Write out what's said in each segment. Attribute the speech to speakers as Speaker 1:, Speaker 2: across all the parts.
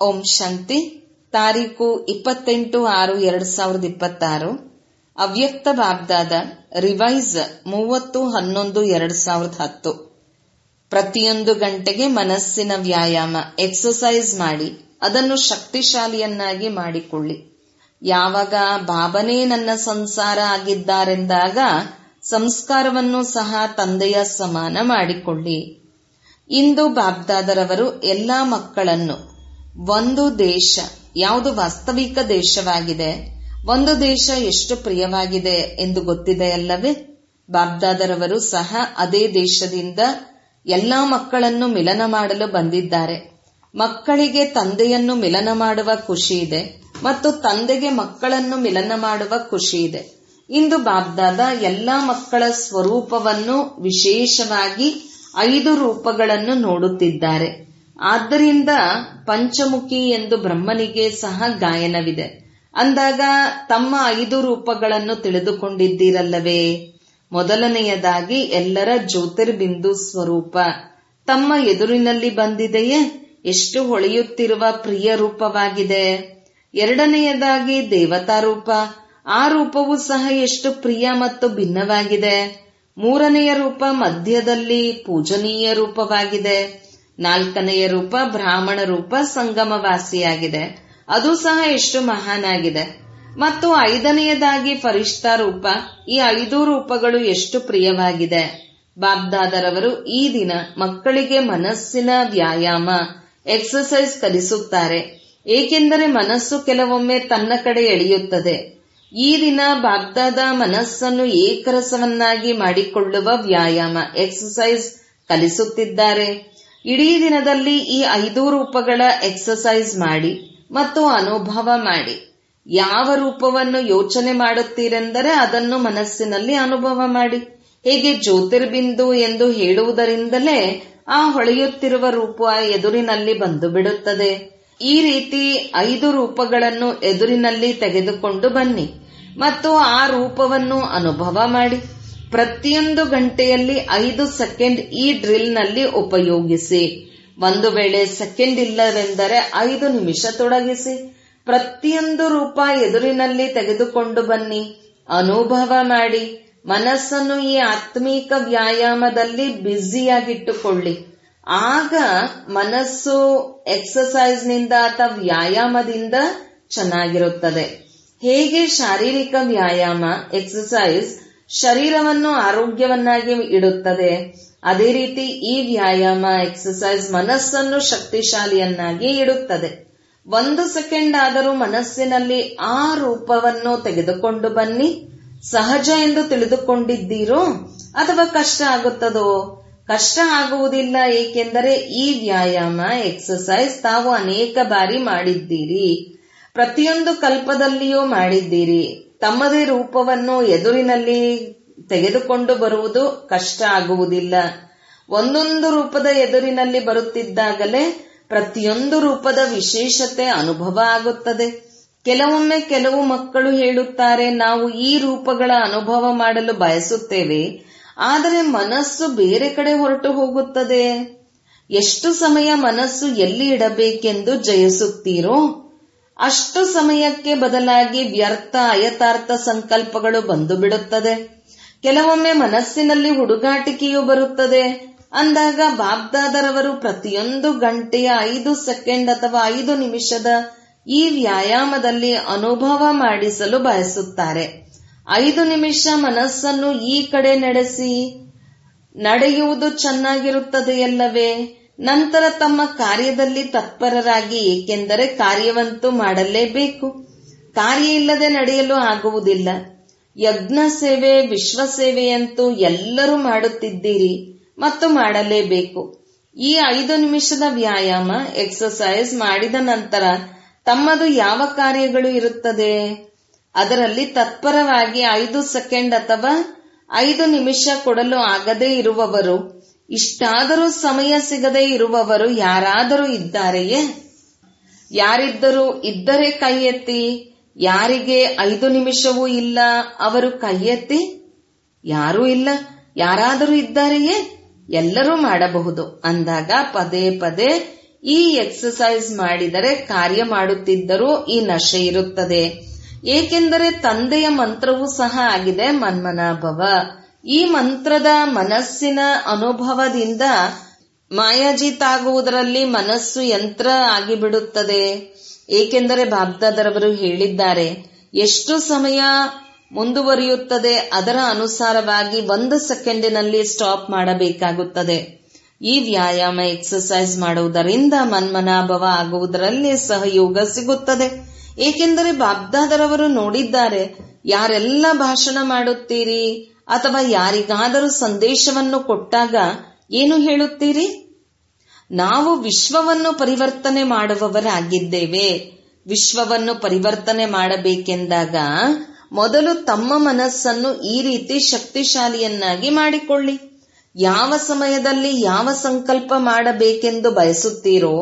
Speaker 1: ಓಂ ಶಾಂತಿ ತಾರೀಕು ಇಪ್ಪತ್ತೆಂಟು ಆರು ಎರಡ್ ಸಾವಿರದ ಇಪ್ಪತ್ತಾರು ಅವ್ಯಕ್ತ ಬಾಬ್ದಾದ ರಿವೈಸ್ ಮೂವತ್ತು ಹನ್ನೊಂದು ಎರಡ್ ಸಾವಿರದ ಹತ್ತು ಪ್ರತಿಯೊಂದು ಗಂಟೆಗೆ ಮನಸ್ಸಿನ ವ್ಯಾಯಾಮ ಎಕ್ಸಸೈಸ್ ಮಾಡಿ ಅದನ್ನು ಶಕ್ತಿಶಾಲಿಯನ್ನಾಗಿ ಮಾಡಿಕೊಳ್ಳಿ ಯಾವಾಗ ಬಾಬನೇ ನನ್ನ ಸಂಸಾರ ಆಗಿದ್ದಾರೆಂದಾಗ ಸಂಸ್ಕಾರವನ್ನು ಸಹ ತಂದೆಯ ಸಮಾನ ಮಾಡಿಕೊಳ್ಳಿ ಇಂದು ಬಾಬ್ದಾದರವರು ಎಲ್ಲಾ ಮಕ್ಕಳನ್ನು ಒಂದು ದೇಶ ಯಾವುದು ವಾಸ್ತವಿಕ ದೇಶವಾಗಿದೆ ಒಂದು ದೇಶ ಎಷ್ಟು ಪ್ರಿಯವಾಗಿದೆ ಎಂದು ಗೊತ್ತಿದೆ ಅಲ್ಲವೇ ಬಾಬ್ದಾದರವರು ಸಹ ಅದೇ ದೇಶದಿಂದ ಎಲ್ಲಾ ಮಕ್ಕಳನ್ನು ಮಿಲನ ಮಾಡಲು ಬಂದಿದ್ದಾರೆ ಮಕ್ಕಳಿಗೆ ತಂದೆಯನ್ನು ಮಿಲನ ಮಾಡುವ ಖುಷಿ ಇದೆ ಮತ್ತು ತಂದೆಗೆ ಮಕ್ಕಳನ್ನು ಮಿಲನ ಮಾಡುವ ಖುಷಿ ಇದೆ ಇಂದು ಬಾಬ್ದಾದ ಎಲ್ಲಾ ಮಕ್ಕಳ ಸ್ವರೂಪವನ್ನು ವಿಶೇಷವಾಗಿ ಐದು ರೂಪಗಳನ್ನು ನೋಡುತ್ತಿದ್ದಾರೆ ಆದ್ದರಿಂದ ಪಂಚಮುಖಿ ಎಂದು ಬ್ರಹ್ಮನಿಗೆ ಸಹ ಗಾಯನವಿದೆ ಅಂದಾಗ ತಮ್ಮ ಐದು ರೂಪಗಳನ್ನು ತಿಳಿದುಕೊಂಡಿದ್ದೀರಲ್ಲವೇ ಮೊದಲನೆಯದಾಗಿ ಎಲ್ಲರ ಜ್ಯೋತಿರ್ಬಿಂದು ಸ್ವರೂಪ ತಮ್ಮ ಎದುರಿನಲ್ಲಿ ಬಂದಿದೆಯೇ ಎಷ್ಟು ಹೊಳೆಯುತ್ತಿರುವ ಪ್ರಿಯ ರೂಪವಾಗಿದೆ ಎರಡನೆಯದಾಗಿ ದೇವತಾ ರೂಪ ಆ ರೂಪವು ಸಹ ಎಷ್ಟು ಪ್ರಿಯ ಮತ್ತು ಭಿನ್ನವಾಗಿದೆ ಮೂರನೆಯ ರೂಪ ಮಧ್ಯದಲ್ಲಿ ಪೂಜನೀಯ ರೂಪವಾಗಿದೆ ನಾಲ್ಕನೆಯ ರೂಪ ಬ್ರಾಹ್ಮಣ ರೂಪ ಸಂಗಮವಾಸಿಯಾಗಿದೆ ಅದು ಸಹ ಎಷ್ಟು ಮಹಾನಾಗಿದೆ ಮತ್ತು ಐದನೆಯದಾಗಿ ಫರಿಷ್ಠ ರೂಪ ಈ ಐದು ರೂಪಗಳು ಎಷ್ಟು ಪ್ರಿಯವಾಗಿದೆ ಬಾಬ್ದಾದರವರು ಈ ದಿನ ಮಕ್ಕಳಿಗೆ ಮನಸ್ಸಿನ ವ್ಯಾಯಾಮ ಎಕ್ಸಸೈಸ್ ಕಲಿಸುತ್ತಾರೆ ಏಕೆಂದರೆ ಮನಸ್ಸು ಕೆಲವೊಮ್ಮೆ ತನ್ನ ಕಡೆ ಎಳೆಯುತ್ತದೆ ಈ ದಿನ ಬಾಗ್ದಾದ ಮನಸ್ಸನ್ನು ಏಕರಸವನ್ನಾಗಿ ಮಾಡಿಕೊಳ್ಳುವ ವ್ಯಾಯಾಮ ಎಕ್ಸಸೈಸ್ ಕಲಿಸುತ್ತಿದ್ದಾರೆ ಇಡೀ ದಿನದಲ್ಲಿ ಈ ಐದು ರೂಪಗಳ ಎಕ್ಸಸೈಸ್ ಮಾಡಿ ಮತ್ತು ಅನುಭವ ಮಾಡಿ ಯಾವ ರೂಪವನ್ನು ಯೋಚನೆ ಮಾಡುತ್ತೀರೆಂದರೆ ಅದನ್ನು ಮನಸ್ಸಿನಲ್ಲಿ ಅನುಭವ ಮಾಡಿ ಹೇಗೆ ಜ್ಯೋತಿರ್ಬಿಂದು ಎಂದು ಹೇಳುವುದರಿಂದಲೇ ಆ ಹೊಳೆಯುತ್ತಿರುವ ರೂಪ ಎದುರಿನಲ್ಲಿ ಬಂದು ಬಿಡುತ್ತದೆ ಈ ರೀತಿ ಐದು ರೂಪಗಳನ್ನು ಎದುರಿನಲ್ಲಿ ತೆಗೆದುಕೊಂಡು ಬನ್ನಿ ಮತ್ತು ಆ ರೂಪವನ್ನು ಅನುಭವ ಮಾಡಿ ಪ್ರತಿಯೊಂದು ಗಂಟೆಯಲ್ಲಿ ಐದು ಸೆಕೆಂಡ್ ಈ ಡ್ರಿಲ್ನಲ್ಲಿ ಉಪಯೋಗಿಸಿ ಒಂದು ವೇಳೆ ಸೆಕೆಂಡ್ ಇಲ್ಲವೆಂದರೆ ಐದು ನಿಮಿಷ ತೊಡಗಿಸಿ ಪ್ರತಿಯೊಂದು ರೂಪ ಎದುರಿನಲ್ಲಿ ತೆಗೆದುಕೊಂಡು ಬನ್ನಿ ಅನುಭವ ಮಾಡಿ ಮನಸ್ಸನ್ನು ಈ ಆತ್ಮೀಕ ವ್ಯಾಯಾಮದಲ್ಲಿ ಬ್ಯುಸಿಯಾಗಿಟ್ಟುಕೊಳ್ಳಿ ಆಗ ಮನಸ್ಸು ಎಕ್ಸಸೈಸ್ನಿಂದ ಅಥವಾ ವ್ಯಾಯಾಮದಿಂದ ಚೆನ್ನಾಗಿರುತ್ತದೆ ಹೇಗೆ ಶಾರೀರಿಕ ವ್ಯಾಯಾಮ ಎಕ್ಸಸೈಸ್ ಶರೀರವನ್ನು ಆರೋಗ್ಯವನ್ನಾಗಿ ಇಡುತ್ತದೆ ಅದೇ ರೀತಿ ಈ ವ್ಯಾಯಾಮ ಎಕ್ಸಸೈಸ್ ಮನಸ್ಸನ್ನು ಶಕ್ತಿಶಾಲಿಯನ್ನಾಗಿ ಇಡುತ್ತದೆ ಒಂದು ಸೆಕೆಂಡ್ ಆದರೂ ಮನಸ್ಸಿನಲ್ಲಿ ಆ ರೂಪವನ್ನು ತೆಗೆದುಕೊಂಡು ಬನ್ನಿ ಸಹಜ ಎಂದು ತಿಳಿದುಕೊಂಡಿದ್ದೀರೋ ಅಥವಾ ಕಷ್ಟ ಆಗುತ್ತದೋ ಕಷ್ಟ ಆಗುವುದಿಲ್ಲ ಏಕೆಂದರೆ ಈ ವ್ಯಾಯಾಮ ಎಕ್ಸಸೈಸ್ ತಾವು ಅನೇಕ ಬಾರಿ ಮಾಡಿದ್ದೀರಿ ಪ್ರತಿಯೊಂದು ಕಲ್ಪದಲ್ಲಿಯೂ ಮಾಡಿದ್ದೀರಿ ತಮ್ಮದೇ ರೂಪವನ್ನು ಎದುರಿನಲ್ಲಿ ತೆಗೆದುಕೊಂಡು ಬರುವುದು ಕಷ್ಟ ಆಗುವುದಿಲ್ಲ ಒಂದೊಂದು ರೂಪದ ಎದುರಿನಲ್ಲಿ ಬರುತ್ತಿದ್ದಾಗಲೇ ಪ್ರತಿಯೊಂದು ರೂಪದ ವಿಶೇಷತೆ ಅನುಭವ ಆಗುತ್ತದೆ ಕೆಲವೊಮ್ಮೆ ಕೆಲವು ಮಕ್ಕಳು ಹೇಳುತ್ತಾರೆ ನಾವು ಈ ರೂಪಗಳ ಅನುಭವ ಮಾಡಲು ಬಯಸುತ್ತೇವೆ ಆದರೆ ಮನಸ್ಸು ಬೇರೆ ಕಡೆ ಹೊರಟು ಹೋಗುತ್ತದೆ ಎಷ್ಟು ಸಮಯ ಮನಸ್ಸು ಎಲ್ಲಿ ಇಡಬೇಕೆಂದು ಜಯಿಸುತ್ತೀರೋ ಅಷ್ಟು ಸಮಯಕ್ಕೆ ಬದಲಾಗಿ ವ್ಯರ್ಥ ಅಯಥಾರ್ಥ ಸಂಕಲ್ಪಗಳು ಬಂದು ಬಿಡುತ್ತದೆ ಕೆಲವೊಮ್ಮೆ ಮನಸ್ಸಿನಲ್ಲಿ ಹುಡುಗಾಟಿಕೆಯೂ ಬರುತ್ತದೆ ಅಂದಾಗ ಬಾಬ್ದಾದರವರು ಪ್ರತಿಯೊಂದು ಗಂಟೆಯ ಐದು ಸೆಕೆಂಡ್ ಅಥವಾ ಐದು ನಿಮಿಷದ ಈ ವ್ಯಾಯಾಮದಲ್ಲಿ ಅನುಭವ ಮಾಡಿಸಲು ಬಯಸುತ್ತಾರೆ ಐದು ನಿಮಿಷ ಮನಸ್ಸನ್ನು ಈ ಕಡೆ ನಡೆಸಿ ನಡೆಯುವುದು ಚೆನ್ನಾಗಿರುತ್ತದೆಯಲ್ಲವೇ ನಂತರ ತಮ್ಮ ಕಾರ್ಯದಲ್ಲಿ ತತ್ಪರರಾಗಿ ಏಕೆಂದರೆ ಕಾರ್ಯವಂತೂ ಮಾಡಲೇಬೇಕು ಕಾರ್ಯ ಇಲ್ಲದೆ ನಡೆಯಲು ಆಗುವುದಿಲ್ಲ ಯಜ್ಞ ಸೇವೆ ವಿಶ್ವ ಸೇವೆಯಂತೂ ಎಲ್ಲರೂ ಮಾಡುತ್ತಿದ್ದೀರಿ ಮತ್ತು ಮಾಡಲೇಬೇಕು ಈ ಐದು ನಿಮಿಷದ ವ್ಯಾಯಾಮ ಎಕ್ಸಸೈಸ್ ಮಾಡಿದ ನಂತರ ತಮ್ಮದು ಯಾವ ಕಾರ್ಯಗಳು ಇರುತ್ತದೆ ಅದರಲ್ಲಿ ತತ್ಪರವಾಗಿ ಐದು ಸೆಕೆಂಡ್ ಅಥವಾ ಐದು ನಿಮಿಷ ಕೊಡಲು ಆಗದೇ ಇರುವವರು ಇಷ್ಟಾದರೂ ಸಮಯ ಸಿಗದೇ ಇರುವವರು ಯಾರಾದರೂ ಇದ್ದಾರೆಯೇ ಯಾರಿದ್ದರೂ ಇದ್ದರೆ ಕೈ ಎತ್ತಿ ಯಾರಿಗೆ ಐದು ನಿಮಿಷವೂ ಇಲ್ಲ ಅವರು ಕೈ ಎತ್ತಿ ಯಾರೂ ಇಲ್ಲ ಯಾರಾದರೂ ಇದ್ದಾರೆಯೇ ಎಲ್ಲರೂ ಮಾಡಬಹುದು ಅಂದಾಗ ಪದೇ ಪದೇ ಈ ಎಕ್ಸಸೈಸ್ ಮಾಡಿದರೆ ಕಾರ್ಯ ಮಾಡುತ್ತಿದ್ದರೂ ಈ ನಶೆ ಇರುತ್ತದೆ ಏಕೆಂದರೆ ತಂದೆಯ ಮಂತ್ರವೂ ಸಹ ಆಗಿದೆ ಮನ್ಮನಾಭವ ಈ ಮಂತ್ರದ ಮನಸ್ಸಿನ ಅನುಭವದಿಂದ ಮಾಯಾಜಿತಾಗುವುದರಲ್ಲಿ ಮನಸ್ಸು ಯಂತ್ರ ಆಗಿಬಿಡುತ್ತದೆ ಏಕೆಂದರೆ ಬಾಬ್ದಾದರವರು ಹೇಳಿದ್ದಾರೆ ಎಷ್ಟು ಸಮಯ ಮುಂದುವರಿಯುತ್ತದೆ ಅದರ ಅನುಸಾರವಾಗಿ ಒಂದು ಸೆಕೆಂಡಿನಲ್ಲಿ ಸ್ಟಾಪ್ ಮಾಡಬೇಕಾಗುತ್ತದೆ ಈ ವ್ಯಾಯಾಮ ಎಕ್ಸಸೈಸ್ ಮಾಡುವುದರಿಂದ ಮನ್ಮನಾಭವ ಆಗುವುದರಲ್ಲಿ ಸಹಯೋಗ ಸಿಗುತ್ತದೆ ಏಕೆಂದರೆ ಬಾಬ್ದಾದರವರು ನೋಡಿದ್ದಾರೆ ಯಾರೆಲ್ಲ ಭಾಷಣ ಮಾಡುತ್ತೀರಿ ಅಥವಾ ಯಾರಿಗಾದರೂ ಸಂದೇಶವನ್ನು ಕೊಟ್ಟಾಗ ಏನು ಹೇಳುತ್ತೀರಿ ನಾವು ವಿಶ್ವವನ್ನು ಪರಿವರ್ತನೆ ಮಾಡುವವರಾಗಿದ್ದೇವೆ ವಿಶ್ವವನ್ನು ಪರಿವರ್ತನೆ ಮಾಡಬೇಕೆಂದಾಗ ಮೊದಲು ತಮ್ಮ ಮನಸ್ಸನ್ನು ಈ ರೀತಿ ಶಕ್ತಿಶಾಲಿಯನ್ನಾಗಿ ಮಾಡಿಕೊಳ್ಳಿ ಯಾವ ಸಮಯದಲ್ಲಿ ಯಾವ ಸಂಕಲ್ಪ ಮಾಡಬೇಕೆಂದು ಬಯಸುತ್ತೀರೋ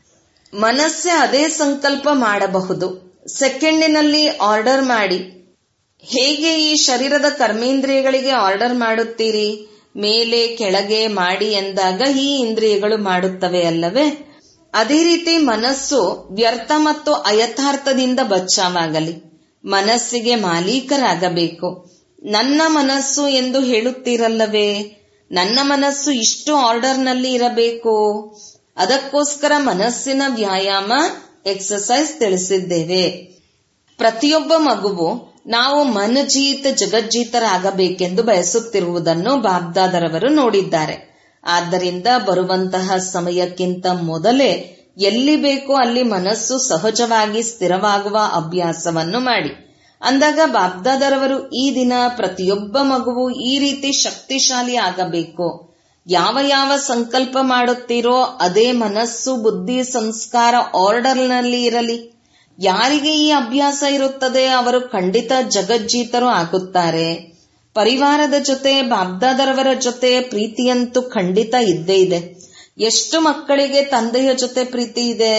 Speaker 1: ಮನಸ್ಸೆ ಅದೇ ಸಂಕಲ್ಪ ಮಾಡಬಹುದು ಸೆಕೆಂಡಿನಲ್ಲಿ ಆರ್ಡರ್ ಮಾಡಿ ಹೇಗೆ ಈ ಶರೀರದ ಕರ್ಮೇಂದ್ರಿಯಗಳಿಗೆ ಆರ್ಡರ್ ಮಾಡುತ್ತೀರಿ ಮೇಲೆ ಕೆಳಗೆ ಮಾಡಿ ಎಂದಾಗ ಈ ಇಂದ್ರಿಯಗಳು ಮಾಡುತ್ತವೆ ಅಲ್ಲವೇ ಅದೇ ರೀತಿ ಮನಸ್ಸು ವ್ಯರ್ಥ ಮತ್ತು ಅಯಥಾರ್ಥದಿಂದ ಬಚಾವಾಗಲಿ ಮನಸ್ಸಿಗೆ ಮಾಲೀಕರಾಗಬೇಕು ನನ್ನ ಮನಸ್ಸು ಎಂದು ಹೇಳುತ್ತೀರಲ್ಲವೇ ನನ್ನ ಮನಸ್ಸು ಇಷ್ಟು ಆರ್ಡರ್ನಲ್ಲಿ ಇರಬೇಕು ಅದಕ್ಕೋಸ್ಕರ ಮನಸ್ಸಿನ ವ್ಯಾಯಾಮ ಎಕ್ಸಸೈಸ್ ತಿಳಿಸಿದ್ದೇವೆ ಪ್ರತಿಯೊಬ್ಬ ಮಗುವು ನಾವು ಮನಜೀತ್ ಜಗಜ್ಜೀತರಾಗಬೇಕೆಂದು ಬಯಸುತ್ತಿರುವುದನ್ನು ಬಾಬ್ದಾದರವರು ನೋಡಿದ್ದಾರೆ ಆದ್ದರಿಂದ ಬರುವಂತಹ ಸಮಯಕ್ಕಿಂತ ಮೊದಲೇ ಎಲ್ಲಿ ಬೇಕೋ ಅಲ್ಲಿ ಮನಸ್ಸು ಸಹಜವಾಗಿ ಸ್ಥಿರವಾಗುವ ಅಭ್ಯಾಸವನ್ನು ಮಾಡಿ ಅಂದಾಗ ಬಾಬ್ದಾದರವರು ಈ ದಿನ ಪ್ರತಿಯೊಬ್ಬ ಮಗುವು ಈ ರೀತಿ ಶಕ್ತಿಶಾಲಿ ಆಗಬೇಕು ಯಾವ ಯಾವ ಸಂಕಲ್ಪ ಮಾಡುತ್ತೀರೋ ಅದೇ ಮನಸ್ಸು ಬುದ್ಧಿ ಸಂಸ್ಕಾರ ಆರ್ಡರ್ನಲ್ಲಿ ಇರಲಿ ಯಾರಿಗೆ ಈ ಅಭ್ಯಾಸ ಇರುತ್ತದೆ ಅವರು ಖಂಡಿತ ಜಗಜ್ಜೀತರು ಆಗುತ್ತಾರೆ ಪರಿವಾರದ ಜೊತೆ ಬಾಬ್ದಾದರವರ ಜೊತೆ ಪ್ರೀತಿಯಂತೂ ಖಂಡಿತ ಇದ್ದೇ ಇದೆ ಎಷ್ಟು ಮಕ್ಕಳಿಗೆ ತಂದೆಯ ಜೊತೆ ಪ್ರೀತಿ ಇದೆ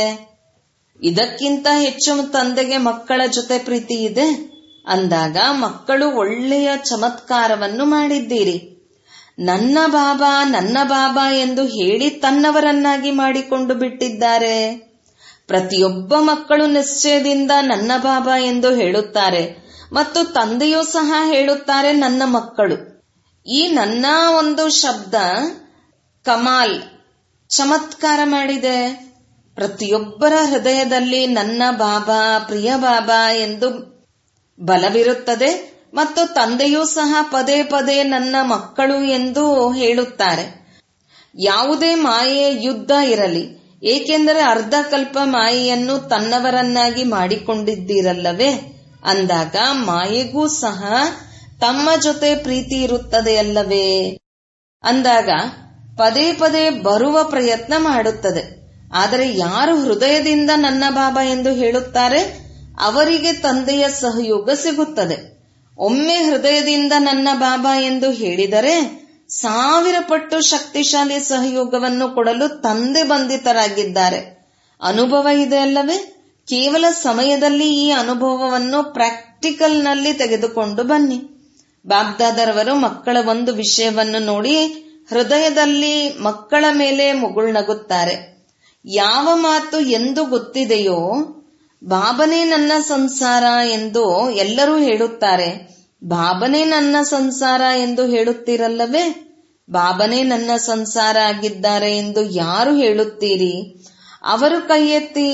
Speaker 1: ಇದಕ್ಕಿಂತ ಹೆಚ್ಚು ತಂದೆಗೆ ಮಕ್ಕಳ ಜೊತೆ ಪ್ರೀತಿ ಇದೆ ಅಂದಾಗ ಮಕ್ಕಳು ಒಳ್ಳೆಯ ಚಮತ್ಕಾರವನ್ನು ಮಾಡಿದ್ದೀರಿ ನನ್ನ ಬಾಬಾ ನನ್ನ ಬಾಬಾ ಎಂದು ಹೇಳಿ ತನ್ನವರನ್ನಾಗಿ ಮಾಡಿಕೊಂಡು ಬಿಟ್ಟಿದ್ದಾರೆ ಪ್ರತಿಯೊಬ್ಬ ಮಕ್ಕಳು ನಿಶ್ಚಯದಿಂದ ನನ್ನ ಬಾಬಾ ಎಂದು ಹೇಳುತ್ತಾರೆ ಮತ್ತು ತಂದೆಯೂ ಸಹ ಹೇಳುತ್ತಾರೆ ನನ್ನ ಮಕ್ಕಳು ಈ ನನ್ನ ಒಂದು ಶಬ್ದ ಕಮಾಲ್ ಚಮತ್ಕಾರ ಮಾಡಿದೆ ಪ್ರತಿಯೊಬ್ಬರ ಹೃದಯದಲ್ಲಿ ನನ್ನ ಬಾಬಾ ಪ್ರಿಯ ಬಾಬಾ ಎಂದು ಬಲವಿರುತ್ತದೆ ಮತ್ತು ತಂದೆಯೂ ಸಹ ಪದೇ ಪದೇ ನನ್ನ ಮಕ್ಕಳು ಎಂದು ಹೇಳುತ್ತಾರೆ ಯಾವುದೇ ಮಾಯೆ ಯುದ್ಧ ಇರಲಿ ಏಕೆಂದರೆ ಅರ್ಧ ಕಲ್ಪ ಮಾಯೆಯನ್ನು ತನ್ನವರನ್ನಾಗಿ ಮಾಡಿಕೊಂಡಿದ್ದೀರಲ್ಲವೇ ಅಂದಾಗ ಮಾಯೆಗೂ ಸಹ ತಮ್ಮ ಜೊತೆ ಪ್ರೀತಿ ಇರುತ್ತದೆಯಲ್ಲವೇ ಅಂದಾಗ ಪದೇ ಪದೇ ಬರುವ ಪ್ರಯತ್ನ ಮಾಡುತ್ತದೆ ಆದರೆ ಯಾರು ಹೃದಯದಿಂದ ನನ್ನ ಬಾಬಾ ಎಂದು ಹೇಳುತ್ತಾರೆ ಅವರಿಗೆ ತಂದೆಯ ಸಹಯೋಗ ಸಿಗುತ್ತದೆ ಒಮ್ಮೆ ಹೃದಯದಿಂದ ನನ್ನ ಬಾಬಾ ಎಂದು ಹೇಳಿದರೆ ಸಾವಿರ ಪಟ್ಟು ಶಕ್ತಿಶಾಲಿ ಸಹಯೋಗವನ್ನು ಕೊಡಲು ತಂದೆ ಬಂಧಿತರಾಗಿದ್ದಾರೆ ಅನುಭವ ಇದೆ ಅಲ್ಲವೇ ಕೇವಲ ಸಮಯದಲ್ಲಿ ಈ ಅನುಭವವನ್ನು ಪ್ರಾಕ್ಟಿಕಲ್ನಲ್ಲಿ ತೆಗೆದುಕೊಂಡು ಬನ್ನಿ ಬಾಬ್ದಾದರವರು ಮಕ್ಕಳ ಒಂದು ವಿಷಯವನ್ನು ನೋಡಿ ಹೃದಯದಲ್ಲಿ ಮಕ್ಕಳ ಮೇಲೆ ಮುಗುಳ್ನಗುತ್ತಾರೆ ಯಾವ ಮಾತು ಎಂದು ಗೊತ್ತಿದೆಯೋ ಬಾಬನೇ ನನ್ನ ಸಂಸಾರ ಎಂದು ಎಲ್ಲರೂ ಹೇಳುತ್ತಾರೆ ಬಾಬನೇ ನನ್ನ ಸಂಸಾರ ಎಂದು ಹೇಳುತ್ತೀರಲ್ಲವೇ ಬಾಬನೇ ನನ್ನ ಸಂಸಾರ ಆಗಿದ್ದಾರೆ ಎಂದು ಯಾರು ಹೇಳುತ್ತೀರಿ ಅವರು ಕೈ ಎತ್ತಿ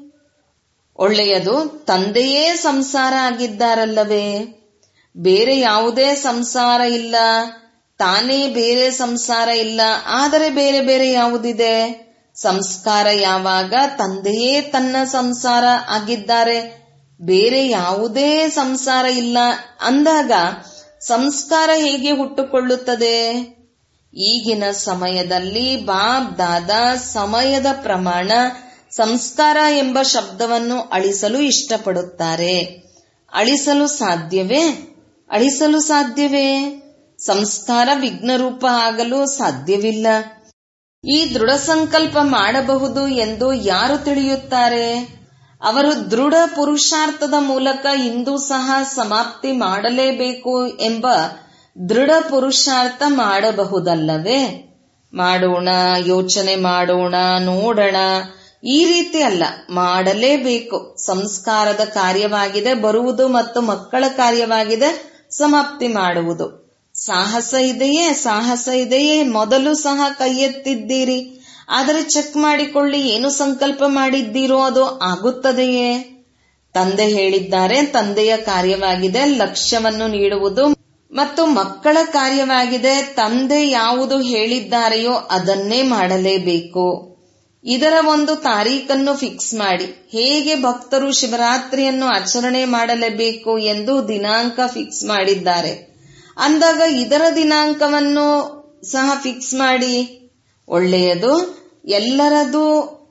Speaker 1: ಒಳ್ಳೆಯದು ತಂದೆಯೇ ಸಂಸಾರ ಆಗಿದ್ದಾರಲ್ಲವೇ ಬೇರೆ ಯಾವುದೇ ಸಂಸಾರ ಇಲ್ಲ ತಾನೇ ಬೇರೆ ಸಂಸಾರ ಇಲ್ಲ ಆದರೆ ಬೇರೆ ಬೇರೆ ಯಾವುದಿದೆ ಸಂಸ್ಕಾರ ಯಾವಾಗ ತಂದೆಯೇ ತನ್ನ ಸಂಸಾರ ಆಗಿದ್ದಾರೆ ಬೇರೆ ಯಾವುದೇ ಸಂಸಾರ ಇಲ್ಲ ಅಂದಾಗ ಸಂಸ್ಕಾರ ಹೇಗೆ ಹುಟ್ಟುಕೊಳ್ಳುತ್ತದೆ ಈಗಿನ ಸಮಯದಲ್ಲಿ ಬಾಬ್ ದಾದಾ ಸಮಯದ ಪ್ರಮಾಣ ಸಂಸ್ಕಾರ ಎಂಬ ಶಬ್ದವನ್ನು ಅಳಿಸಲು ಇಷ್ಟಪಡುತ್ತಾರೆ ಅಳಿಸಲು ಸಾಧ್ಯವೇ ಅಳಿಸಲು ಸಾಧ್ಯವೇ ಸಂಸ್ಕಾರ ವಿಘ್ನರೂಪ ಆಗಲು ಸಾಧ್ಯವಿಲ್ಲ ಈ ದೃಢ ಸಂಕಲ್ಪ ಮಾಡಬಹುದು ಎಂದು ಯಾರು ತಿಳಿಯುತ್ತಾರೆ ಅವರು ದೃಢ ಪುರುಷಾರ್ಥದ ಮೂಲಕ ಇಂದು ಸಹ ಸಮಾಪ್ತಿ ಮಾಡಲೇಬೇಕು ಎಂಬ ದೃಢ ಪುರುಷಾರ್ಥ ಮಾಡಬಹುದಲ್ಲವೇ ಮಾಡೋಣ ಯೋಚನೆ ಮಾಡೋಣ ನೋಡೋಣ ಈ ರೀತಿ ಅಲ್ಲ ಮಾಡಲೇಬೇಕು ಸಂಸ್ಕಾರದ ಕಾರ್ಯವಾಗಿದೆ ಬರುವುದು ಮತ್ತು ಮಕ್ಕಳ ಕಾರ್ಯವಾಗಿದೆ ಸಮಾಪ್ತಿ ಮಾಡುವುದು ಸಾಹಸ ಇದೆಯೇ ಸಾಹಸ ಇದೆಯೇ ಮೊದಲು ಸಹ ಕೈ ಎತ್ತಿದ್ದೀರಿ ಆದರೆ ಚೆಕ್ ಮಾಡಿಕೊಳ್ಳಿ ಏನು ಸಂಕಲ್ಪ ಮಾಡಿದ್ದೀರೋ ಅದು ಆಗುತ್ತದೆಯೇ ತಂದೆ ಹೇಳಿದ್ದಾರೆ ತಂದೆಯ ಕಾರ್ಯವಾಗಿದೆ ಲಕ್ಷ್ಯವನ್ನು ನೀಡುವುದು ಮತ್ತು ಮಕ್ಕಳ ಕಾರ್ಯವಾಗಿದೆ ತಂದೆ ಯಾವುದು ಹೇಳಿದ್ದಾರೆಯೋ ಅದನ್ನೇ ಮಾಡಲೇಬೇಕು ಇದರ ಒಂದು ತಾರೀಖನ್ನು ಫಿಕ್ಸ್ ಮಾಡಿ ಹೇಗೆ ಭಕ್ತರು ಶಿವರಾತ್ರಿಯನ್ನು ಆಚರಣೆ ಮಾಡಲೇಬೇಕು ಎಂದು ದಿನಾಂಕ ಫಿಕ್ಸ್ ಮಾಡಿದ್ದಾರೆ ಅಂದಾಗ ಇದರ ದಿನಾಂಕವನ್ನು ಸಹ ಫಿಕ್ಸ್ ಮಾಡಿ ಒಳ್ಳೆಯದು ಎಲ್ಲರದು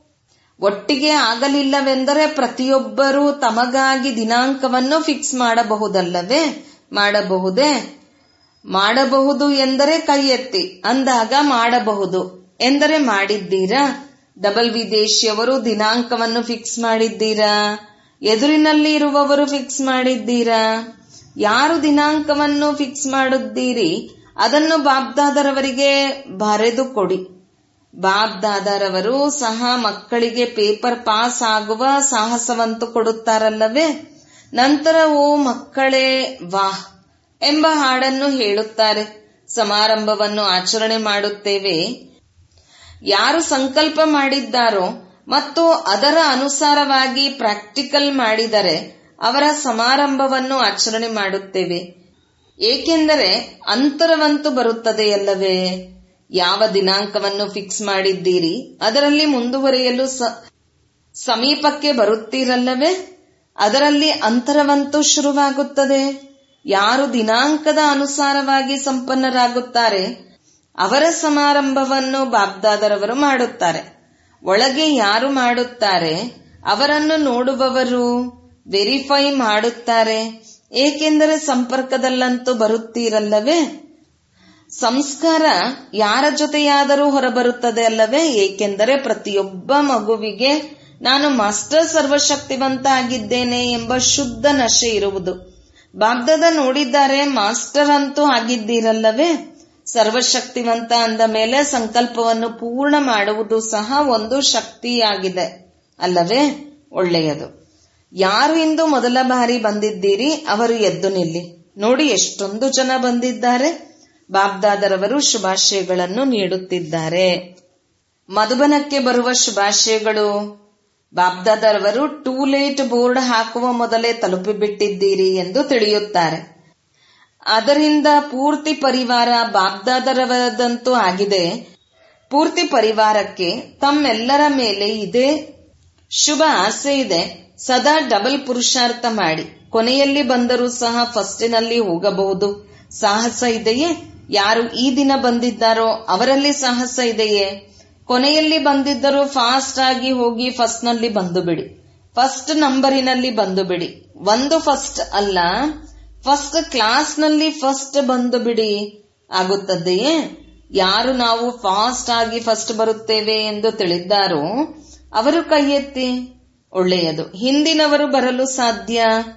Speaker 1: ಒಟ್ಟಿಗೆ ಆಗಲಿಲ್ಲವೆಂದರೆ ಪ್ರತಿಯೊಬ್ಬರೂ ತಮಗಾಗಿ ದಿನಾಂಕವನ್ನು ಫಿಕ್ಸ್ ಮಾಡಬಹುದಲ್ಲವೇ ಮಾಡಬಹುದೇ ಮಾಡಬಹುದು ಎಂದರೆ ಕೈ ಎತ್ತಿ ಅಂದಾಗ ಮಾಡಬಹುದು ಎಂದರೆ ಮಾಡಿದ್ದೀರಾ ಡಬಲ್ ವಿದೇಶಿಯವರು ದಿನಾಂಕವನ್ನು ಫಿಕ್ಸ್ ಮಾಡಿದ್ದೀರಾ ಎದುರಿನಲ್ಲಿ ಇರುವವರು ಫಿಕ್ಸ್ ಮಾಡಿದ್ದೀರಾ ಯಾರು ದಿನಾಂಕವನ್ನು ಫಿಕ್ಸ್ ಮಾಡುತ್ತೀರಿ ಅದನ್ನು ಬಾಬ್ದಾದರವರಿಗೆ ಬರೆದು ಕೊಡಿ ಬಾಬ್ದಾದರವರು ಸಹ ಮಕ್ಕಳಿಗೆ ಪೇಪರ್ ಪಾಸ್ ಆಗುವ ಸಾಹಸವಂತೂ ಕೊಡುತ್ತಾರಲ್ಲವೇ ನಂತರ ಓ ಮಕ್ಕಳೇ ವಾಹ್ ಎಂಬ ಹಾಡನ್ನು ಹೇಳುತ್ತಾರೆ ಸಮಾರಂಭವನ್ನು ಆಚರಣೆ ಮಾಡುತ್ತೇವೆ ಯಾರು ಸಂಕಲ್ಪ ಮಾಡಿದ್ದಾರೋ ಮತ್ತು ಅದರ ಅನುಸಾರವಾಗಿ ಪ್ರಾಕ್ಟಿಕಲ್ ಮಾಡಿದರೆ ಅವರ ಸಮಾರಂಭವನ್ನು ಆಚರಣೆ ಮಾಡುತ್ತೇವೆ ಏಕೆಂದರೆ ಅಂತರವಂತೂ ಬರುತ್ತದೆಯಲ್ಲವೇ ಯಾವ ದಿನಾಂಕವನ್ನು ಫಿಕ್ಸ್ ಮಾಡಿದ್ದೀರಿ ಅದರಲ್ಲಿ ಮುಂದುವರಿಯಲು ಸಮೀಪಕ್ಕೆ ಬರುತ್ತೀರಲ್ಲವೇ ಅದರಲ್ಲಿ ಅಂತರವಂತೂ ಶುರುವಾಗುತ್ತದೆ ಯಾರು ದಿನಾಂಕದ ಅನುಸಾರವಾಗಿ ಸಂಪನ್ನರಾಗುತ್ತಾರೆ ಅವರ ಸಮಾರಂಭವನ್ನು ಬಾಬ್ದಾದರವರು ಮಾಡುತ್ತಾರೆ ಒಳಗೆ ಯಾರು ಮಾಡುತ್ತಾರೆ ಅವರನ್ನು ನೋಡುವವರು ವೆರಿಫೈ ಮಾಡುತ್ತಾರೆ ಏಕೆಂದರೆ ಸಂಪರ್ಕದಲ್ಲಂತೂ ಬರುತ್ತೀರಲ್ಲವೇ ಸಂಸ್ಕಾರ ಯಾರ ಜೊತೆಯಾದರೂ ಹೊರಬರುತ್ತದೆ ಅಲ್ಲವೇ ಏಕೆಂದರೆ ಪ್ರತಿಯೊಬ್ಬ ಮಗುವಿಗೆ ನಾನು ಮಾಸ್ಟರ್ ಸರ್ವಶಕ್ತಿವಂತ ಆಗಿದ್ದೇನೆ ಎಂಬ ಶುದ್ಧ ನಶೆ ಇರುವುದು ಬಾಗ್ದದ ನೋಡಿದ್ದಾರೆ ಮಾಸ್ಟರ್ ಅಂತೂ ಆಗಿದ್ದೀರಲ್ಲವೇ ಸರ್ವಶಕ್ತಿವಂತ ಅಂದ ಮೇಲೆ ಸಂಕಲ್ಪವನ್ನು ಪೂರ್ಣ ಮಾಡುವುದು ಸಹ ಒಂದು ಶಕ್ತಿಯಾಗಿದೆ ಅಲ್ಲವೇ ಒಳ್ಳೆಯದು ಯಾರು ಇಂದು ಮೊದಲ ಬಾರಿ ಬಂದಿದ್ದೀರಿ ಅವರು ಎದ್ದು ನಿಲ್ಲಿ ನೋಡಿ ಎಷ್ಟೊಂದು ಜನ ಬಂದಿದ್ದಾರೆ ಬಾಬ್ದಾದರವರು ಶುಭಾಶಯಗಳನ್ನು ನೀಡುತ್ತಿದ್ದಾರೆ ಮಧುಬನಕ್ಕೆ ಬರುವ ಶುಭಾಶಯಗಳು ಬಾಬ್ದಾದರವರು ಟೂ ಲೇಟ್ ಬೋರ್ಡ್ ಹಾಕುವ ಮೊದಲೇ ತಲುಪಿಬಿಟ್ಟಿದ್ದೀರಿ ಎಂದು ತಿಳಿಯುತ್ತಾರೆ ಅದರಿಂದ ಪೂರ್ತಿ ಪರಿವಾರ ಬಾಬ್ದಾದರವದಂತೂ ಆಗಿದೆ ಪೂರ್ತಿ ಪರಿವಾರಕ್ಕೆ ತಮ್ಮೆಲ್ಲರ ಮೇಲೆ ಇದೆ ಶುಭ ಆಸೆ ಇದೆ ಸದಾ ಡಬಲ್ ಪುರುಷಾರ್ಥ ಮಾಡಿ ಕೊನೆಯಲ್ಲಿ ಬಂದರೂ ಸಹ ಫಸ್ಟಿನಲ್ಲಿ ಹೋಗಬಹುದು ಸಾಹಸ ಇದೆಯೇ ಯಾರು ಈ ದಿನ ಬಂದಿದ್ದಾರೋ ಅವರಲ್ಲಿ ಸಾಹಸ ಇದೆಯೇ ಕೊನೆಯಲ್ಲಿ ಬಂದಿದ್ದರೂ ಫಾಸ್ಟ್ ಆಗಿ ಹೋಗಿ ಫಸ್ಟ್ ನಲ್ಲಿ ಬಂದು ಬಿಡಿ ಫಸ್ಟ್ ನಂಬರಿನಲ್ಲಿ ಬಂದು ಬಿಡಿ ಒಂದು ಫಸ್ಟ್ ಅಲ್ಲ ಫಸ್ಟ್ ಕ್ಲಾಸ್ ನಲ್ಲಿ ಫಸ್ಟ್ ಬಂದು ಬಿಡಿ ಆಗುತ್ತದೆಯೇ ಯಾರು ನಾವು ಫಾಸ್ಟ್ ಆಗಿ ಫಸ್ಟ್ ಬರುತ್ತೇವೆ ಎಂದು ತಿಳಿದ್ದಾರೋ ಅವರು ಕೈ ಎತ್ತಿ ಒಳ್ಳೆಯದು ಹಿಂದಿನವರು ಬರಲು ಸಾಧ್ಯ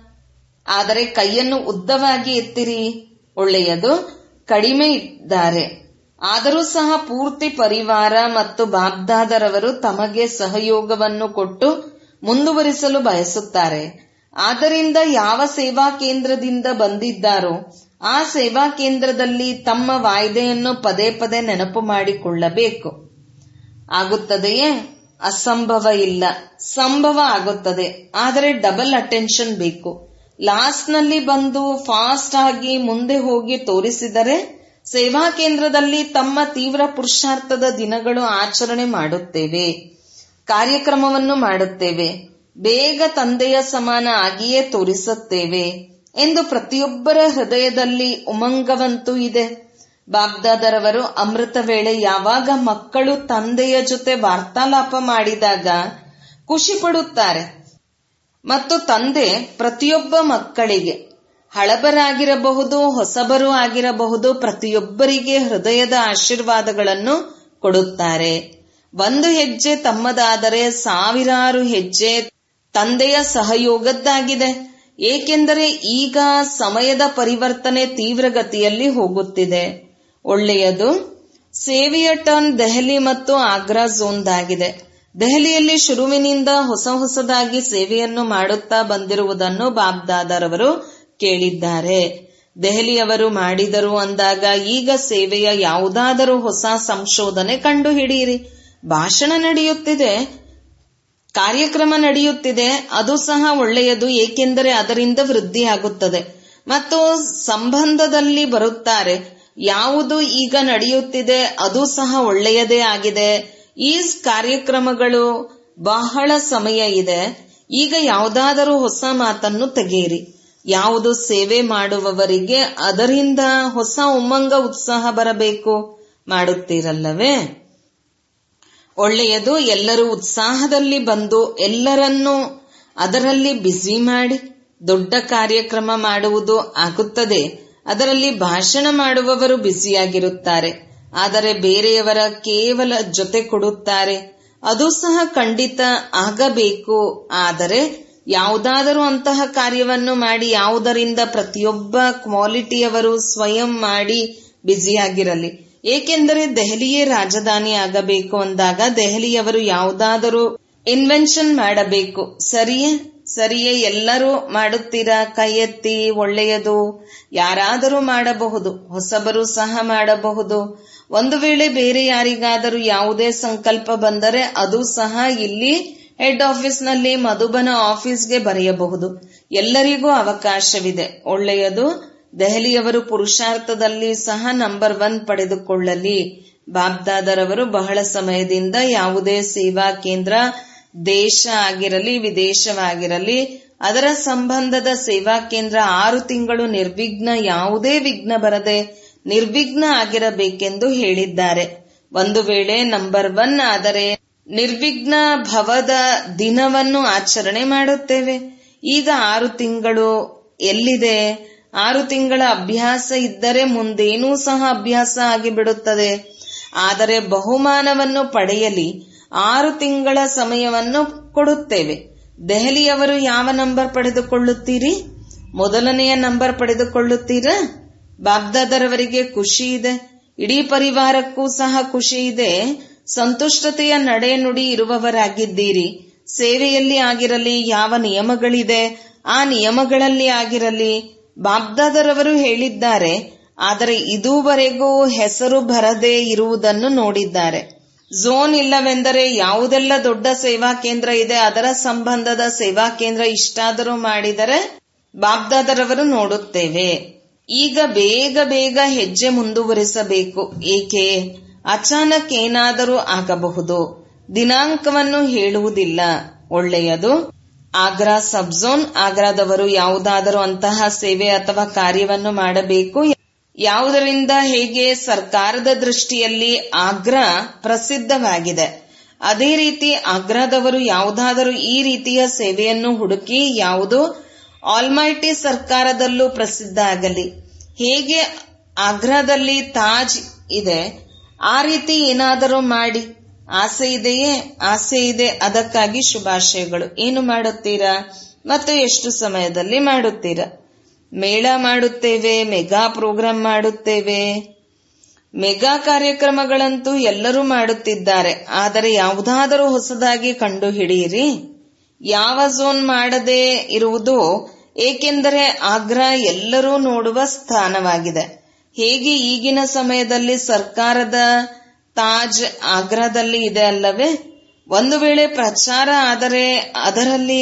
Speaker 1: ಆದರೆ ಕೈಯನ್ನು ಉದ್ದವಾಗಿ ಎತ್ತಿರಿ ಒಳ್ಳೆಯದು ಕಡಿಮೆ ಇದ್ದಾರೆ ಆದರೂ ಸಹ ಪೂರ್ತಿ ಪರಿವಾರ ಮತ್ತು ಬಾಬ್ದಾದರವರು ತಮಗೆ ಸಹಯೋಗವನ್ನು ಕೊಟ್ಟು ಮುಂದುವರಿಸಲು ಬಯಸುತ್ತಾರೆ ಆದ್ದರಿಂದ ಯಾವ ಸೇವಾ ಕೇಂದ್ರದಿಂದ ಬಂದಿದ್ದಾರೋ ಆ ಸೇವಾ ಕೇಂದ್ರದಲ್ಲಿ ತಮ್ಮ ವಾಯ್ದೆಯನ್ನು ಪದೇ ಪದೇ ನೆನಪು ಮಾಡಿಕೊಳ್ಳಬೇಕು ಆಗುತ್ತದೆಯೇ ಅಸಂಭವ ಇಲ್ಲ ಸಂಭವ ಆಗುತ್ತದೆ ಆದರೆ ಡಬಲ್ ಅಟೆನ್ಷನ್ ಬೇಕು ಲಾಸ್ಟ್ ನಲ್ಲಿ ಬಂದು ಫಾಸ್ಟ್ ಆಗಿ ಮುಂದೆ ಹೋಗಿ ತೋರಿಸಿದರೆ ಸೇವಾ ಕೇಂದ್ರದಲ್ಲಿ ತಮ್ಮ ತೀವ್ರ ಪುರುಷಾರ್ಥದ ದಿನಗಳು ಆಚರಣೆ ಮಾಡುತ್ತೇವೆ ಕಾರ್ಯಕ್ರಮವನ್ನು ಮಾಡುತ್ತೇವೆ ಬೇಗ ತಂದೆಯ ಸಮಾನ ಆಗಿಯೇ ತೋರಿಸುತ್ತೇವೆ ಎಂದು ಪ್ರತಿಯೊಬ್ಬರ ಹೃದಯದಲ್ಲಿ ಉಮಂಗವಂತೂ ಇದೆ ಬಾಬ್ದಾದರವರು ಅಮೃತ ವೇಳೆ ಯಾವಾಗ ಮಕ್ಕಳು ತಂದೆಯ ಜೊತೆ ವಾರ್ತಾಲಾಪ ಮಾಡಿದಾಗ ಖುಷಿ ಪಡುತ್ತಾರೆ ಮತ್ತು ತಂದೆ ಪ್ರತಿಯೊಬ್ಬ ಮಕ್ಕಳಿಗೆ ಹಳಬರಾಗಿರಬಹುದು ಹೊಸಬರು ಆಗಿರಬಹುದು ಪ್ರತಿಯೊಬ್ಬರಿಗೆ ಹೃದಯದ ಆಶೀರ್ವಾದಗಳನ್ನು ಕೊಡುತ್ತಾರೆ ಒಂದು ಹೆಜ್ಜೆ ತಮ್ಮದಾದರೆ ಸಾವಿರಾರು ಹೆಜ್ಜೆ ತಂದೆಯ ಸಹಯೋಗದ್ದಾಗಿದೆ ಏಕೆಂದರೆ ಈಗ ಸಮಯದ ಪರಿವರ್ತನೆ ತೀವ್ರಗತಿಯಲ್ಲಿ ಹೋಗುತ್ತಿದೆ ಒಳ್ಳೆಯದು ಸೇವೆಯ ಟರ್ನ್ ದೆಹಲಿ ಮತ್ತು ಆಗ್ರಾ ಝೋನ್ದಾಗಿದೆ ದೆಹಲಿಯಲ್ಲಿ ಶುರುವಿನಿಂದ ಹೊಸ ಹೊಸದಾಗಿ ಸೇವೆಯನ್ನು ಮಾಡುತ್ತಾ ಬಂದಿರುವುದನ್ನು ಬಾಬ್ದಾದರವರು ಕೇಳಿದ್ದಾರೆ ದೆಹಲಿಯವರು ಮಾಡಿದರು ಅಂದಾಗ ಈಗ ಸೇವೆಯ ಯಾವುದಾದರೂ ಹೊಸ ಸಂಶೋಧನೆ ಕಂಡುಹಿಡಿಯಿರಿ ಭಾಷಣ ನಡೆಯುತ್ತಿದೆ ಕಾರ್ಯಕ್ರಮ ನಡೆಯುತ್ತಿದೆ ಅದು ಸಹ ಒಳ್ಳೆಯದು ಏಕೆಂದರೆ ಅದರಿಂದ ವೃದ್ಧಿಯಾಗುತ್ತದೆ ಮತ್ತು ಸಂಬಂಧದಲ್ಲಿ ಬರುತ್ತಾರೆ ಯಾವುದು ಈಗ ನಡೆಯುತ್ತಿದೆ ಅದು ಸಹ ಒಳ್ಳೆಯದೇ ಆಗಿದೆ ಈ ಕಾರ್ಯಕ್ರಮಗಳು ಬಹಳ ಸಮಯ ಇದೆ ಈಗ ಯಾವುದಾದರೂ ಹೊಸ ಮಾತನ್ನು ತೆಗೆಯಿರಿ ಯಾವುದು ಸೇವೆ ಮಾಡುವವರಿಗೆ ಅದರಿಂದ ಹೊಸ ಉಮ್ಮಂಗ ಉತ್ಸಾಹ ಬರಬೇಕು ಮಾಡುತ್ತೀರಲ್ಲವೇ ಒಳ್ಳೆಯದು ಎಲ್ಲರೂ ಉತ್ಸಾಹದಲ್ಲಿ ಬಂದು ಎಲ್ಲರನ್ನೂ ಅದರಲ್ಲಿ ಬ್ಯುಸಿ ಮಾಡಿ ದೊಡ್ಡ ಕಾರ್ಯಕ್ರಮ ಮಾಡುವುದು ಆಗುತ್ತದೆ ಅದರಲ್ಲಿ ಭಾಷಣ ಮಾಡುವವರು ಬ್ಯುಸಿಯಾಗಿರುತ್ತಾರೆ ಆದರೆ ಬೇರೆಯವರ ಕೇವಲ ಜೊತೆ ಕೊಡುತ್ತಾರೆ ಅದು ಸಹ ಖಂಡಿತ ಆಗಬೇಕು ಆದರೆ ಯಾವುದಾದರೂ ಅಂತಹ ಕಾರ್ಯವನ್ನು ಮಾಡಿ ಯಾವುದರಿಂದ ಪ್ರತಿಯೊಬ್ಬ ಕ್ವಾಲಿಟಿಯವರು ಸ್ವಯಂ ಮಾಡಿ ಬ್ಯುಸಿಯಾಗಿರಲಿ ಏಕೆಂದರೆ ದೆಹಲಿಯೇ ರಾಜಧಾನಿ ಆಗಬೇಕು ಅಂದಾಗ ದೆಹಲಿಯವರು ಯಾವುದಾದರೂ ಇನ್ವೆನ್ಷನ್ ಮಾಡಬೇಕು ಸರಿಯೇ ಸರಿಯೇ ಎಲ್ಲರೂ ಮಾಡುತ್ತೀರಾ ಕೈ ಎತ್ತಿ ಒಳ್ಳೆಯದು ಯಾರಾದರೂ ಮಾಡಬಹುದು ಹೊಸಬರು ಸಹ ಮಾಡಬಹುದು ಒಂದು ವೇಳೆ ಬೇರೆ ಯಾರಿಗಾದರೂ ಯಾವುದೇ ಸಂಕಲ್ಪ ಬಂದರೆ ಅದು ಸಹ ಇಲ್ಲಿ ಹೆಡ್ ಆಫೀಸ್ನಲ್ಲಿ ಮಧುಬನ ಆಫೀಸ್ಗೆ ಬರೆಯಬಹುದು ಎಲ್ಲರಿಗೂ ಅವಕಾಶವಿದೆ ಒಳ್ಳೆಯದು ದೆಹಲಿಯವರು ಪುರುಷಾರ್ಥದಲ್ಲಿ ಸಹ ನಂಬರ್ ಒನ್ ಪಡೆದುಕೊಳ್ಳಲಿ ಬಾಬ್ದಾದರವರು ಬಹಳ ಸಮಯದಿಂದ ಯಾವುದೇ ಸೇವಾ ಕೇಂದ್ರ ದೇಶ ಆಗಿರಲಿ ವಿದೇಶವಾಗಿರಲಿ ಅದರ ಸಂಬಂಧದ ಸೇವಾ ಕೇಂದ್ರ ಆರು ತಿಂಗಳು ನಿರ್ವಿಘ್ನ ಯಾವುದೇ ವಿಘ್ನ ಬರದೆ ನಿರ್ವಿಘ್ನ ಆಗಿರಬೇಕೆಂದು ಹೇಳಿದ್ದಾರೆ ಒಂದು ವೇಳೆ ನಂಬರ್ ಒನ್ ಆದರೆ ನಿರ್ವಿಘ್ನ ಭವದ ದಿನವನ್ನು ಆಚರಣೆ ಮಾಡುತ್ತೇವೆ ಈಗ ಆರು ತಿಂಗಳು ಎಲ್ಲಿದೆ ಆರು ತಿಂಗಳ ಅಭ್ಯಾಸ ಇದ್ದರೆ ಮುಂದೇನೂ ಸಹ ಅಭ್ಯಾಸ ಆಗಿಬಿಡುತ್ತದೆ ಆದರೆ ಬಹುಮಾನವನ್ನು ಪಡೆಯಲಿ ಆರು ತಿಂಗಳ ಸಮಯವನ್ನು ಕೊಡುತ್ತೇವೆ ದೆಹಲಿಯವರು ಯಾವ ನಂಬರ್ ಪಡೆದುಕೊಳ್ಳುತ್ತೀರಿ ಮೊದಲನೆಯ ನಂಬರ್ ಪಡೆದುಕೊಳ್ಳುತ್ತೀರಾ ಬಾಗ್ದಾದರವರಿಗೆ ಖುಷಿ ಇದೆ ಇಡೀ ಪರಿವಾರಕ್ಕೂ ಸಹ ಖುಷಿ ಇದೆ ಸಂತುಷ್ಟತೆಯ ನಡೆ ನುಡಿ ಇರುವವರಾಗಿದ್ದೀರಿ ಸೇವೆಯಲ್ಲಿ ಆಗಿರಲಿ ಯಾವ ನಿಯಮಗಳಿದೆ ಆ ನಿಯಮಗಳಲ್ಲಿ ಆಗಿರಲಿ ಬಾಬ್ದಾದರವರು ಹೇಳಿದ್ದಾರೆ ಆದರೆ ಇದುವರೆಗೂ ಹೆಸರು ಬರದೇ ಇರುವುದನ್ನು ನೋಡಿದ್ದಾರೆ ಝೋನ್ ಇಲ್ಲವೆಂದರೆ ಯಾವುದೆಲ್ಲ ದೊಡ್ಡ ಸೇವಾ ಕೇಂದ್ರ ಇದೆ ಅದರ ಸಂಬಂಧದ ಸೇವಾ ಕೇಂದ್ರ ಇಷ್ಟಾದರೂ ಮಾಡಿದರೆ ಬಾಬ್ದಾದರವರು ನೋಡುತ್ತೇವೆ ಈಗ ಬೇಗ ಬೇಗ ಹೆಜ್ಜೆ ಮುಂದುವರಿಸಬೇಕು ಏಕೆ ಅಚಾನಕ್ ಏನಾದರೂ ಆಗಬಹುದು ದಿನಾಂಕವನ್ನು ಹೇಳುವುದಿಲ್ಲ ಒಳ್ಳೆಯದು ಆಗ್ರಾ ಸಬ್ ಝೋನ್ ಆಗ್ರಾದವರು ಯಾವುದಾದರೂ ಅಂತಹ ಸೇವೆ ಅಥವಾ ಕಾರ್ಯವನ್ನು ಮಾಡಬೇಕು ಯಾವುದರಿಂದ ಹೇಗೆ ಸರ್ಕಾರದ ದೃಷ್ಟಿಯಲ್ಲಿ ಆಗ್ರಾ ಪ್ರಸಿದ್ಧವಾಗಿದೆ ಅದೇ ರೀತಿ ಆಗ್ರಾದವರು ಯಾವುದಾದರೂ ಈ ರೀತಿಯ ಸೇವೆಯನ್ನು ಹುಡುಕಿ ಯಾವುದು ಆಲ್ಮೈಟಿ ಸರ್ಕಾರದಲ್ಲೂ ಪ್ರಸಿದ್ಧ ಆಗಲಿ ಹೇಗೆ ಆಗ್ರಾದಲ್ಲಿ ತಾಜ್ ಇದೆ ಆ ರೀತಿ ಏನಾದರೂ ಮಾಡಿ ಆಸೆ ಇದೆಯೇ ಆಸೆ ಇದೆ ಅದಕ್ಕಾಗಿ ಶುಭಾಶಯಗಳು ಏನು ಮಾಡುತ್ತೀರಾ ಮತ್ತು ಎಷ್ಟು ಸಮಯದಲ್ಲಿ ಮಾಡುತ್ತೀರಾ ಮೇಳ ಮಾಡುತ್ತೇವೆ ಮೆಗಾ ಪ್ರೋಗ್ರಾಂ ಮಾಡುತ್ತೇವೆ ಮೆಗಾ ಕಾರ್ಯಕ್ರಮಗಳಂತೂ ಎಲ್ಲರೂ ಮಾಡುತ್ತಿದ್ದಾರೆ ಆದರೆ ಯಾವುದಾದರೂ ಹೊಸದಾಗಿ ಕಂಡು ಹಿಡಿಯಿರಿ ಯಾವ ಝೋನ್ ಮಾಡದೇ ಇರುವುದು ಏಕೆಂದರೆ ಆಗ್ರಾ ಎಲ್ಲರೂ ನೋಡುವ ಸ್ಥಾನವಾಗಿದೆ ಹೇಗೆ ಈಗಿನ ಸಮಯದಲ್ಲಿ ಸರ್ಕಾರದ ತಾಜ್ ಆಗ್ರಾದಲ್ಲಿ ಇದೆ ಅಲ್ಲವೇ ಒಂದು ವೇಳೆ ಪ್ರಚಾರ ಆದರೆ ಅದರಲ್ಲಿ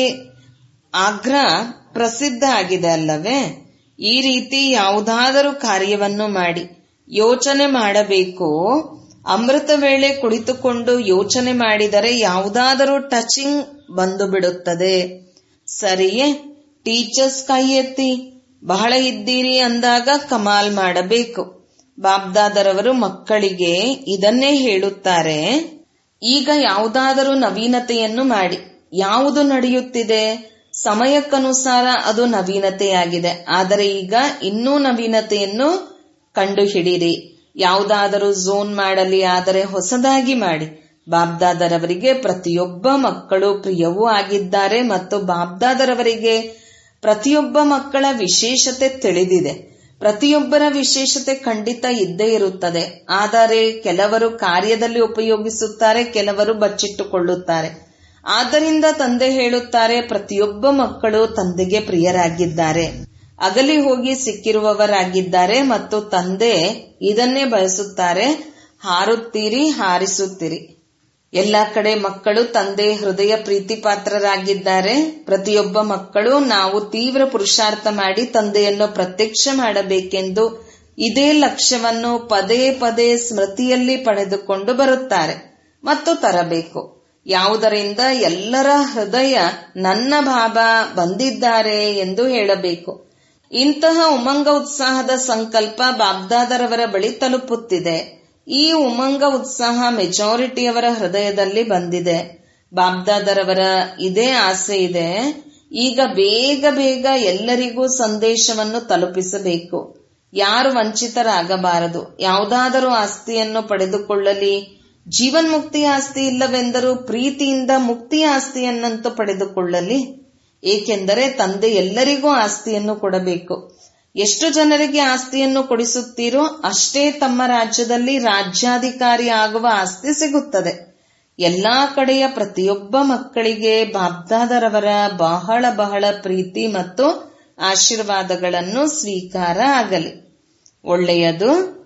Speaker 1: ಆಗ್ರಾ ಪ್ರಸಿದ್ಧ ಆಗಿದೆ ಅಲ್ಲವೇ ಈ ರೀತಿ ಯಾವುದಾದರೂ ಕಾರ್ಯವನ್ನು ಮಾಡಿ ಯೋಚನೆ ಮಾಡಬೇಕು ಅಮೃತ ವೇಳೆ ಕುಳಿತುಕೊಂಡು ಯೋಚನೆ ಮಾಡಿದರೆ ಯಾವುದಾದರೂ ಟಚಿಂಗ್ ಬಂದು ಬಿಡುತ್ತದೆ ಸರಿಯೇ ಟೀಚರ್ಸ್ ಕೈ ಎತ್ತಿ ಬಹಳ ಇದ್ದೀರಿ ಅಂದಾಗ ಕಮಾಲ್ ಮಾಡಬೇಕು ಬಾಬ್ದಾದರವರು ಮಕ್ಕಳಿಗೆ ಇದನ್ನೇ ಹೇಳುತ್ತಾರೆ ಈಗ ಯಾವುದಾದರೂ ನವೀನತೆಯನ್ನು ಮಾಡಿ ಯಾವುದು ನಡೆಯುತ್ತಿದೆ ಸಮಯಕ್ಕನುಸಾರ ಅದು ನವೀನತೆಯಾಗಿದೆ ಆದರೆ ಈಗ ಇನ್ನೂ ನವೀನತೆಯನ್ನು ಕಂಡುಹಿಡಿರಿ ಯಾವುದಾದರೂ ಝೋನ್ ಮಾಡಲಿ ಆದರೆ ಹೊಸದಾಗಿ ಮಾಡಿ ಬಾಬ್ದಾದರವರಿಗೆ ಪ್ರತಿಯೊಬ್ಬ ಮಕ್ಕಳು ಪ್ರಿಯವೂ ಆಗಿದ್ದಾರೆ ಮತ್ತು ಬಾಬ್ದಾದರವರಿಗೆ ಪ್ರತಿಯೊಬ್ಬ ಮಕ್ಕಳ ವಿಶೇಷತೆ ತಿಳಿದಿದೆ ಪ್ರತಿಯೊಬ್ಬರ ವಿಶೇಷತೆ ಖಂಡಿತ ಇದ್ದೇ ಇರುತ್ತದೆ ಆದರೆ ಕೆಲವರು ಕಾರ್ಯದಲ್ಲಿ ಉಪಯೋಗಿಸುತ್ತಾರೆ ಕೆಲವರು ಬಚ್ಚಿಟ್ಟುಕೊಳ್ಳುತ್ತಾರೆ ಆದ್ದರಿಂದ ತಂದೆ ಹೇಳುತ್ತಾರೆ ಪ್ರತಿಯೊಬ್ಬ ಮಕ್ಕಳು ತಂದೆಗೆ ಪ್ರಿಯರಾಗಿದ್ದಾರೆ ಅಗಲಿ ಹೋಗಿ ಸಿಕ್ಕಿರುವವರಾಗಿದ್ದಾರೆ ಮತ್ತು ತಂದೆ ಇದನ್ನೇ ಬಯಸುತ್ತಾರೆ ಹಾರುತ್ತೀರಿ ಹಾರಿಸುತ್ತೀರಿ ಎಲ್ಲ ಕಡೆ ಮಕ್ಕಳು ತಂದೆ ಹೃದಯ ಪ್ರೀತಿ ಪಾತ್ರರಾಗಿದ್ದಾರೆ ಪ್ರತಿಯೊಬ್ಬ ಮಕ್ಕಳು ನಾವು ತೀವ್ರ ಪುರುಷಾರ್ಥ ಮಾಡಿ ತಂದೆಯನ್ನು ಪ್ರತ್ಯಕ್ಷ ಮಾಡಬೇಕೆಂದು ಇದೇ ಲಕ್ಷ್ಯವನ್ನು ಪದೇ ಪದೇ ಸ್ಮೃತಿಯಲ್ಲಿ ಪಡೆದುಕೊಂಡು ಬರುತ್ತಾರೆ ಮತ್ತು ತರಬೇಕು ಯಾವುದರಿಂದ ಎಲ್ಲರ ಹೃದಯ ನನ್ನ ಬಾಬಾ ಬಂದಿದ್ದಾರೆ ಎಂದು ಹೇಳಬೇಕು ಇಂತಹ ಉಮಂಗ ಉತ್ಸಾಹದ ಸಂಕಲ್ಪ ಬಾಬ್ದಾದರವರ ಬಳಿ ತಲುಪುತ್ತಿದೆ ಈ ಉಮಂಗ ಉತ್ಸಾಹ ಮೆಜಾರಿಟಿಯವರ ಹೃದಯದಲ್ಲಿ ಬಂದಿದೆ ಬಾಬ್ದಾದರವರ ಇದೇ ಆಸೆ ಇದೆ ಈಗ ಬೇಗ ಬೇಗ ಎಲ್ಲರಿಗೂ ಸಂದೇಶವನ್ನು ತಲುಪಿಸಬೇಕು ಯಾರು ವಂಚಿತರಾಗಬಾರದು ಯಾವುದಾದರೂ ಆಸ್ತಿಯನ್ನು ಪಡೆದುಕೊಳ್ಳಲಿ ಜೀವನ್ಮುಕ್ತಿ ಆಸ್ತಿ ಇಲ್ಲವೆಂದರೂ ಪ್ರೀತಿಯಿಂದ ಮುಕ್ತಿ ಆಸ್ತಿಯನ್ನಂತೂ ಪಡೆದುಕೊಳ್ಳಲಿ ಏಕೆಂದರೆ ತಂದೆ ಎಲ್ಲರಿಗೂ ಆಸ್ತಿಯನ್ನು ಕೊಡಬೇಕು ಎಷ್ಟು ಜನರಿಗೆ ಆಸ್ತಿಯನ್ನು ಕೊಡಿಸುತ್ತೀರೋ ಅಷ್ಟೇ ತಮ್ಮ ರಾಜ್ಯದಲ್ಲಿ ರಾಜ್ಯಾಧಿಕಾರಿ ಆಗುವ ಆಸ್ತಿ ಸಿಗುತ್ತದೆ ಎಲ್ಲಾ ಕಡೆಯ ಪ್ರತಿಯೊಬ್ಬ ಮಕ್ಕಳಿಗೆ ಬಾಬ್ದಾದರವರ ಬಹಳ ಬಹಳ ಪ್ರೀತಿ ಮತ್ತು ಆಶೀರ್ವಾದಗಳನ್ನು ಸ್ವೀಕಾರ ಆಗಲಿ ಒಳ್ಳೆಯದು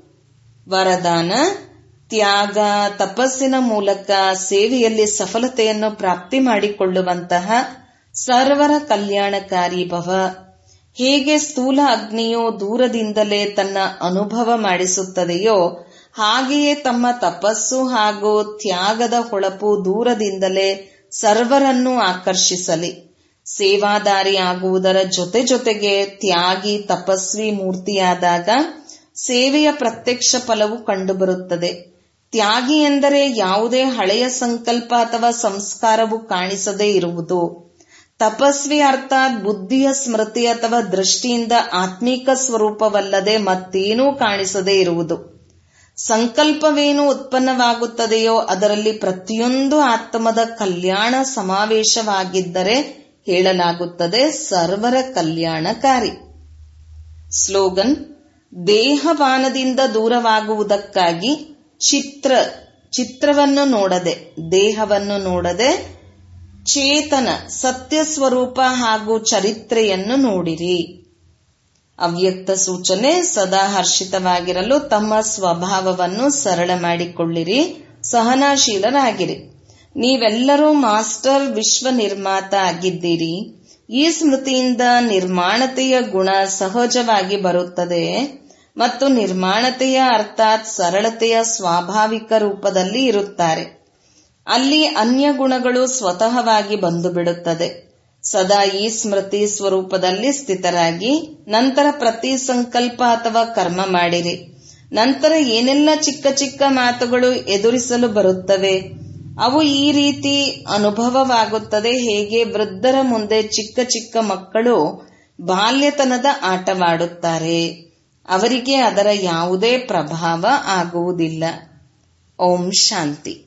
Speaker 1: ವರದಾನ ತ್ಯಾಗ ತಪಸ್ಸಿನ ಮೂಲಕ ಸೇವೆಯಲ್ಲಿ ಸಫಲತೆಯನ್ನು ಪ್ರಾಪ್ತಿ ಮಾಡಿಕೊಳ್ಳುವಂತಹ ಸರ್ವರ ಕಲ್ಯಾಣಕಾರಿ ಭವ ಹೇಗೆ ಸ್ಥೂಲ ಅಗ್ನಿಯು ದೂರದಿಂದಲೇ ತನ್ನ ಅನುಭವ ಮಾಡಿಸುತ್ತದೆಯೋ ಹಾಗೆಯೇ ತಮ್ಮ ತಪಸ್ಸು ಹಾಗೂ ತ್ಯಾಗದ ಹೊಳಪು ದೂರದಿಂದಲೇ ಸರ್ವರನ್ನೂ ಆಕರ್ಷಿಸಲಿ ಸೇವಾದಾರಿ ಆಗುವುದರ ಜೊತೆ ಜೊತೆಗೆ ತ್ಯಾಗಿ ತಪಸ್ವಿ ಮೂರ್ತಿಯಾದಾಗ ಸೇವೆಯ ಪ್ರತ್ಯಕ್ಷ ಫಲವು ಕಂಡುಬರುತ್ತದೆ ತ್ಯಾಗಿ ಎಂದರೆ ಯಾವುದೇ ಹಳೆಯ ಸಂಕಲ್ಪ ಅಥವಾ ಸಂಸ್ಕಾರವು ಕಾಣಿಸದೇ ಇರುವುದು ತಪಸ್ವಿ ಅರ್ಥಾತ್ ಬುದ್ಧಿಯ ಸ್ಮೃತಿ ಅಥವಾ ದೃಷ್ಟಿಯಿಂದ ಆತ್ಮೀಕ ಸ್ವರೂಪವಲ್ಲದೆ ಮತ್ತೇನೂ ಕಾಣಿಸದೇ ಇರುವುದು ಸಂಕಲ್ಪವೇನು ಉತ್ಪನ್ನವಾಗುತ್ತದೆಯೋ ಅದರಲ್ಲಿ ಪ್ರತಿಯೊಂದು ಆತ್ಮದ ಕಲ್ಯಾಣ ಸಮಾವೇಶವಾಗಿದ್ದರೆ ಹೇಳಲಾಗುತ್ತದೆ ಸರ್ವರ ಕಲ್ಯಾಣಕಾರಿ ಸ್ಲೋಗನ್ ದೇಹಪಾನದಿಂದ ದೂರವಾಗುವುದಕ್ಕಾಗಿ ಚಿತ್ರ ಚಿತ್ರವನ್ನು ನೋಡದೆ ದೇಹವನ್ನು ನೋಡದೆ ಚೇತನ ಸತ್ಯ ಸ್ವರೂಪ ಹಾಗೂ ಚರಿತ್ರೆಯನ್ನು ನೋಡಿರಿ ಅವ್ಯಕ್ತ ಸೂಚನೆ ಸದಾ ಹರ್ಷಿತವಾಗಿರಲು ತಮ್ಮ ಸ್ವಭಾವವನ್ನು ಸರಳ ಮಾಡಿಕೊಳ್ಳಿರಿ ಸಹನಾಶೀಲರಾಗಿರಿ ನೀವೆಲ್ಲರೂ ಮಾಸ್ಟರ್ ವಿಶ್ವ ನಿರ್ಮಾತ ಆಗಿದ್ದೀರಿ ಈ ಸ್ಮೃತಿಯಿಂದ ನಿರ್ಮಾಣತೆಯ ಗುಣ ಸಹಜವಾಗಿ ಬರುತ್ತದೆ ಮತ್ತು ನಿರ್ಮಾಣತೆಯ ಅರ್ಥಾತ್ ಸರಳತೆಯ ಸ್ವಾಭಾವಿಕ ರೂಪದಲ್ಲಿ ಇರುತ್ತಾರೆ ಅಲ್ಲಿ ಅನ್ಯ ಗುಣಗಳು ಸ್ವತಃವಾಗಿ ಬಂದು ಬಿಡುತ್ತದೆ ಸದಾ ಈ ಸ್ಮೃತಿ ಸ್ವರೂಪದಲ್ಲಿ ಸ್ಥಿತರಾಗಿ ನಂತರ ಪ್ರತಿ ಸಂಕಲ್ಪ ಅಥವಾ ಕರ್ಮ ಮಾಡಿರಿ ನಂತರ ಏನೆಲ್ಲ ಚಿಕ್ಕ ಚಿಕ್ಕ ಮಾತುಗಳು ಎದುರಿಸಲು ಬರುತ್ತವೆ ಅವು ಈ ರೀತಿ ಅನುಭವವಾಗುತ್ತದೆ ಹೇಗೆ ವೃದ್ಧರ ಮುಂದೆ ಚಿಕ್ಕ ಚಿಕ್ಕ ಮಕ್ಕಳು ಬಾಲ್ಯತನದ ಆಟವಾಡುತ್ತಾರೆ ಅವರಿಗೆ ಅದರ ಯಾವುದೇ ಪ್ರಭಾವ ಆಗುವುದಿಲ್ಲ ಓಂ ಶಾಂತಿ